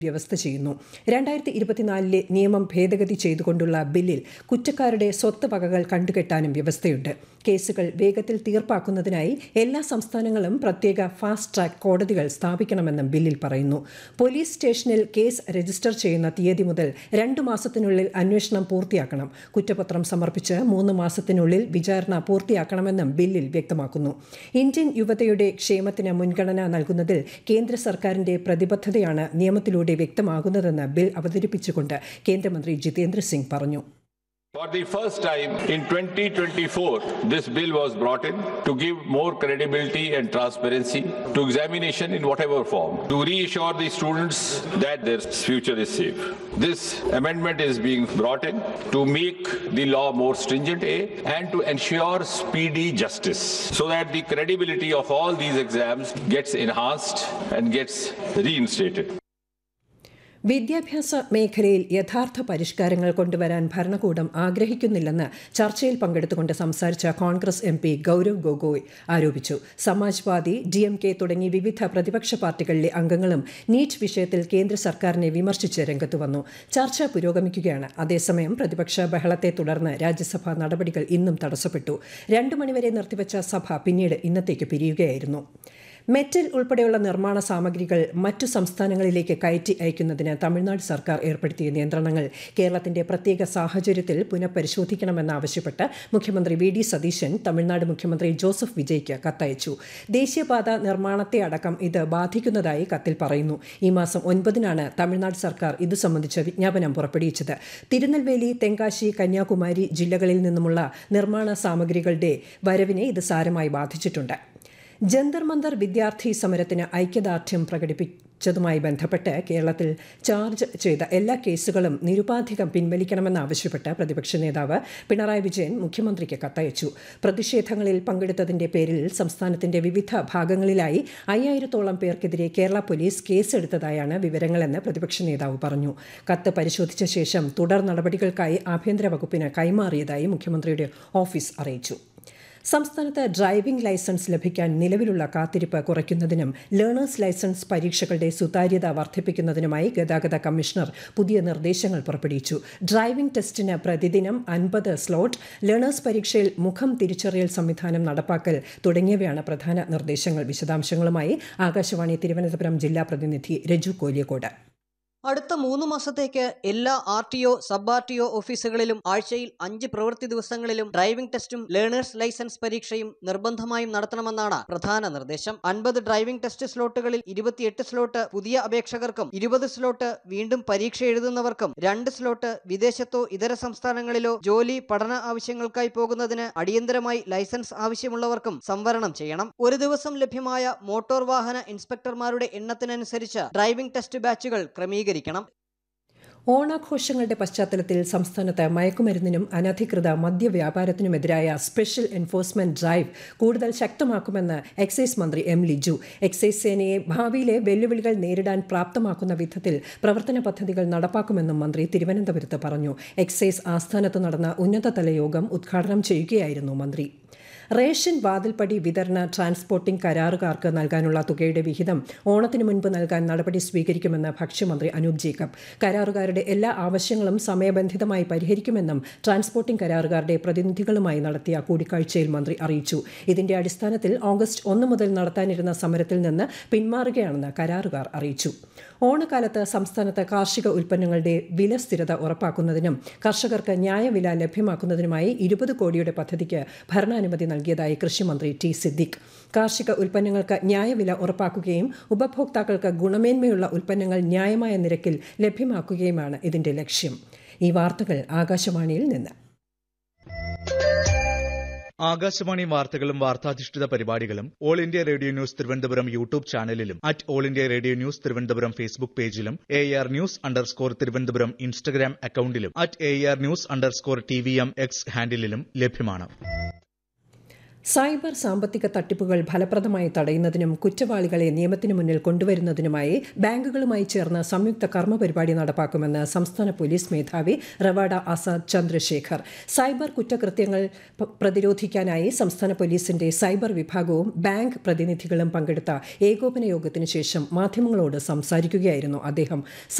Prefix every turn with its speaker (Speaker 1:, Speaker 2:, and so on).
Speaker 1: വ്യവസ്ഥ ചെയ്യുന്നു രണ്ടായിരത്തി ഇരുപത്തിനാലിലെ നിയമം ഭേദഗതി ചെയ്തുകൊണ്ടുള്ള ബില്ലിൽ കുറ്റക്കാരുടെ സ്വത്ത് വകകൾ കണ്ടുകെട്ടാനും വ്യവസ്ഥയുണ്ട് കേസുകൾ വേഗത്തിൽ തീർപ്പാക്കുന്നതിനായി എല്ലാ സംസ്ഥാനങ്ങളും പ്രത്യേക ഫാസ്റ്റ് ട്രാക്ക് കോടതികൾ സ്ഥാപിക്കണമെന്നും ബില്ലിൽ പറയുന്നു പോലീസ് സ്റ്റേഷനിൽ കേസ് രജിസ്റ്റർ ചെയ്യുന്ന തീയതി മുതൽ രണ്ടു മാസത്തിനുള്ളിൽ അന്വേഷണം പൂർത്തിയാക്കണം കുറ്റപത്രം സമർപ്പിച്ച് മൂന്ന് മാസത്തിനുള്ളിൽ വിചാരണ പൂർത്തിയാക്കണമെന്നും ബില്ലിൽ വ്യക്തമാക്കുന്നു ഇന്ത്യൻ യുവതയുടെ ക്ഷേമത്തിന് മുൻഗണന നൽകുന്നതിൽ കേന്ദ്ര സർക്കാരിന്റെ പ്രതിബദ്ധതയാണ് നിയമത്തിലൂടെ വ്യക്തമാകുന്നതെന്ന് ബിൽ അവതരിപ്പിച്ചുകൊണ്ട് കേന്ദ്രമന്ത്രി ജിതേന്ദ്ര സിംഗ് പറഞ്ഞു
Speaker 2: For the first time in 2024, this bill was brought in to give more credibility and transparency to examination in whatever form, to reassure the students that their future is safe. This amendment is being brought in to make the law more stringent, A, and to ensure speedy justice so that the credibility of all these exams gets enhanced and gets reinstated.
Speaker 1: വിദ്യാഭ്യാസ മേഖലയിൽ യഥാർത്ഥ പരിഷ്കാരങ്ങൾ കൊണ്ടുവരാൻ ഭരണകൂടം ആഗ്രഹിക്കുന്നില്ലെന്ന് ചർച്ചയിൽ പങ്കെടുത്തുകൊണ്ട് സംസാരിച്ച Congress M P Gaurav Gogoi ആരോപിച്ചു സമാജ്വാദി ഡി എം കെ തുടങ്ങി വിവിധ പ്രതിപക്ഷ പാർട്ടികളിലെ അംഗങ്ങളും നീറ്റ് വിഷയത്തിൽ കേന്ദ്ര സർക്കാരിനെ വിമർശിച്ച് രംഗത്തു വന്നു ചർച്ച പുരോഗമിക്കുകയാണ് അതേസമയം പ്രതിപക്ഷ ബഹളത്തെ തുടർന്ന് രാജ്യസഭാ നടപടികൾ ഇന്നും തടസ്സപ്പെട്ടു രണ്ടു മണിവരെ നിർത്തിവച്ച സഭ പിന്നീട് ഇന്നത്തേക്ക് പിരിയുകയായിരുന്നു മെറ്റൽ ഉൾപ്പെടെയുള്ള നിർമ്മാണ സാമഗ്രികൾ മറ്റു സംസ്ഥാനങ്ങളിലേക്ക് കയറ്റി അയക്കുന്നതിന് തമിഴ്നാട് സർക്കാർ ഏർപ്പെടുത്തിയ നിയന്ത്രണങ്ങൾ കേരളത്തിന്റെ പ്രത്യേക സാഹചര്യത്തിൽ പുനഃപരിശോധിക്കണമെന്നാവശ്യപ്പെട്ട് മുഖ്യമന്ത്രി വി ഡി സതീശൻ തമിഴ്നാട് മുഖ്യമന്ത്രി ജോസഫ് വിജയ്ക്ക് കത്തയച്ചു ദേശീയപാത നിർമ്മാണത്തെ അടക്കം ഇത് ബാധിക്കുന്നതായി കത്തിൽ പറയുന്നു ഈ മാസം ഒൻപതിനാണ് തമിഴ്നാട് സർക്കാർ ഇത് സംബന്ധിച്ച വിജ്ഞാപനം പുറപ്പെടുവിച്ചത് തിരുനെൽവേലി തെങ്കാശി കന്യാകുമാരി ജില്ലകളിൽ നിന്നുമുള്ള നിർമ്മാണ സാമഗ്രികളുടെ വരവിനെ ഇത് സാരമായി ബാധിച്ചിട്ടുണ്ട് ജന്തർ മന്ദർ വിദ്യാർത്ഥി സമരത്തിന് ഐക്യദാർഢ്യം പ്രകടിപ്പിച്ചതുമായി ബന്ധപ്പെട്ട് കേരളത്തിൽ ചാർജ് ചെയ്ത എല്ലാ കേസുകളും നിരുപാധികം പിൻവലിക്കണമെന്നാവശ്യപ്പെട്ട് പ്രതിപക്ഷ നേതാവ് പിണറായി വിജയൻ മുഖ്യമന്ത്രിക്ക് കത്തയച്ചു പ്രതിഷേധങ്ങളിൽ പങ്കെടുത്തതിന്റെ പേരിൽ സംസ്ഥാനത്തിന്റെ വിവിധ ഭാഗങ്ങളിലായി അയ്യായിരത്തോളം പേർക്കെതിരെ കേരള പോലീസ് കേസെടുത്തതായാണ് വിവരങ്ങളെന്ന് പ്രതിപക്ഷ നേതാവ് പറഞ്ഞു കത്ത് പരിശോധിച്ച ശേഷം തുടർ നടപടികൾക്കായി ആഭ്യന്തര വകുപ്പിന് കൈമാറിയതായി മുഖ്യമന്ത്രിയുടെ ഓഫീസ് അറിയിച്ചു സംസ്ഥാനത്ത് ഡ്രൈവിംഗ് ലൈസൻസ് ലഭിക്കാൻ നിലവിലുള്ള കാത്തിരിപ്പ് കുറയ്ക്കുന്നതിനും ലേണേഴ്സ് ലൈസൻസ് പരീക്ഷകളുടെ സുതാര്യത വർദ്ധിപ്പിക്കുന്നതിനുമായി ഗതാഗത കമ്മീഷണർ പുതിയ നിർദ്ദേശങ്ങൾ പുറപ്പെടുവിച്ചു ഡ്രൈവിംഗ് ടെസ്റ്റിന് പ്രതിദിനം അൻപത് സ്ലോട്ട് ലേണേഴ്സ് പരീക്ഷയിൽ മുഖം തിരിച്ചറിയൽ സംവിധാനം നടപ്പാക്കൽ തുടങ്ങിയവയാണ് പ്രധാന നിർദ്ദേശങ്ങൾ വിശദാംശങ്ങളുമായി ആകാശവാണി തിരുവനന്തപുരം ജില്ലാ പ്രതിനിധി രജു കോലിയക്കോട്
Speaker 3: അടുത്ത മൂന്ന് മാസത്തേക്ക് എല്ലാ R T O sub R T O ഓഫീസുകളിലും ആഴ്ചയിൽ അഞ്ച് പ്രവൃത്തി ദിവസങ്ങളിലും ഡ്രൈവിംഗ് ടെസ്റ്റും ലേണേഴ്സ് ലൈസൻസ് പരീക്ഷയും നിർബന്ധമായും നടത്തണമെന്നാണ് പ്രധാന നിർദ്ദേശം അൻപത് ഡ്രൈവിംഗ് ടെസ്റ്റ് സ്ലോട്ടുകളിൽ ഇരുപത്തിയെട്ട് സ്ലോട്ട് പുതിയ അപേക്ഷകർക്കും ഇരുപത് സ്ലോട്ട് വീണ്ടും പരീക്ഷ എഴുതുന്നവർക്കും രണ്ട് സ്ലോട്ട് വിദേശത്തോ ഇതര സംസ്ഥാനങ്ങളിലോ ജോലി പഠന ആവശ്യങ്ങൾക്കായി പോകുന്നതിന് അടിയന്തരമായി ലൈസൻസ് ആവശ്യമുള്ളവർക്കും സംവരണം ചെയ്യണം ഒരു ദിവസം ലഭ്യമായ മോട്ടോർ വാഹന ഇൻസ്പെക്ടർമാരുടെ എണ്ണത്തിനനുസരിച്ച് ഡ്രൈവിംഗ് ടെസ്റ്റ് ബാച്ചുകൾ ക്രമീകരിക്കും ക്രമീകരിക്കണം
Speaker 1: ഓണാഘോഷങ്ങളുടെ പശ്ചാത്തലത്തിൽ സംസ്ഥാനത്ത് മയക്കുമരുന്നിനും അനധികൃത മദ്യവ്യാപാരത്തിനുമെതിരായ സ്പെഷ്യൽ എൻഫോഴ്സ്മെന്റ് ഡ്രൈവ് കൂടുതൽ ശക്തമാക്കുമെന്ന് എക്സൈസ് മന്ത്രി എം ലിജു എക്സൈസ് സേനയെ ഭാവിയിലെ വെല്ലുവിളികൾ നേരിടാൻ പ്രാപ്തമാക്കുന്ന വിധത്തിൽ പ്രവർത്തന പദ്ധതികൾ നടപ്പാക്കുമെന്നും മന്ത്രി തിരുവനന്തപുരത്ത് പറഞ്ഞു എക്സൈസ് ആസ്ഥാനത്ത് നടന്ന ഉന്നതതല യോഗം ഉദ്ഘാടനം ചെയ്യുകയായിരുന്നു മന്ത്രി റേഷൻ വാതിൽപ്പടി വിതരണ ട്രാൻസ്പോർട്ടിംഗ് കരാറുകാർക്ക് നൽകാനുള്ള തുകയുടെ വിഹിതം ഓണത്തിന് മുൻപ് നൽകാൻ നടപടി സ്വീകരിക്കുമെന്ന് ഭക്ഷ്യമന്ത്രി അനൂപ് ജേക്കബ് കരാറുകാരുടെ എല്ലാ ആവശ്യങ്ങളും സമയബന്ധിതമായി പരിഹരിക്കുമെന്നും ട്രാൻസ്പോർട്ടിംഗ് കരാറുകാരുടെ പ്രതിനിധികളുമായി നടത്തിയ കൂടിക്കാഴ്ചയിൽ മന്ത്രി അറിയിച്ചു ഇതിന്റെ അടിസ്ഥാനത്തിൽ ഓഗസ്റ്റ് ഒന്ന് മുതൽ നടത്താനിരുന്ന സമരത്തിൽ നിന്ന് പിന്മാറുകയാണെന്ന് കരാറുകാർ അറിയിച്ചു ഓണക്കാലത്ത് സംസ്ഥാനത്ത് കാർഷിക ഉൽപ്പന്നങ്ങളുടെ വില സ്ഥിരത ഉറപ്പാക്കുന്നതിനും കർഷകർക്ക് ന്യായവില ലഭ്യമാക്കുന്നതിനുമായി ഇരുപത് കോടിയുടെ പദ്ധതിക്ക് ഭരണാനുമതി നൽകിയതായി കൃഷിമന്ത്രി ടി സിദ്ദിഖ് കാർഷിക ഉൽപ്പന്നങ്ങൾക്ക് ന്യായവില ഉറപ്പാക്കുകയും ഉപഭോക്താക്കൾക്ക് ഗുണമേന്മയുള്ള ഉൽപ്പന്നങ്ങൾ ന്യായമായ നിരക്കിൽ ലഭ്യമാക്കുകയുമാണ് ഇതിന്റെ ലക്ഷ്യം ഈ വാർത്തകൾ ആകാശവാണിയിൽ നിന്ന്
Speaker 4: ആകാശവാണി വാർത്തകളും വാർത്താധിഷ്ഠിത പരിപാടികളും All India Radio News Thiruvananthapuram YouTube ചാനലിലും at All India Radio News Thiruvananthapuram Facebook പേജിലും A R news underscore Thiruvananthapuram Instagram അക്കൌണ്ടിലും at A R news underscore T V M X ഹാൻഡിലും ലഭ്യമാണ്
Speaker 1: സൈബർ സാമ്പത്തിക തട്ടിപ്പുകൾ ഫലപ്രദമായി തടയുന്നതിനും കുറ്റവാളികളെ നിയമത്തിന് മുന്നിൽ കൊണ്ടുവരുന്നതിനുമായി ബാങ്കുകളുമായി ചേർന്ന് സംയുക്ത കർമ്മ പരിപാടി നടപ്പാക്കുമെന്ന് സംസ്ഥാന പോലീസ് മേധാവി റവാഡ ആസാദ് ചന്ദ്രശേഖർ സൈബർ കുറ്റകൃത്യങ്ങൾ പ- പ്രതിരോധിക്കാനായി സംസ്ഥാന പോലീസിന്റെ സൈബർ വിഭാഗവും ബാങ്ക് പ്രതിനിധികളും പങ്കെടുത്ത ഏകോപന യോഗത്തിനു ശേഷം മാധ്യമങ്ങളോട് സംസാരിക്കുകയായിരുന്നു അദ്ദേഹം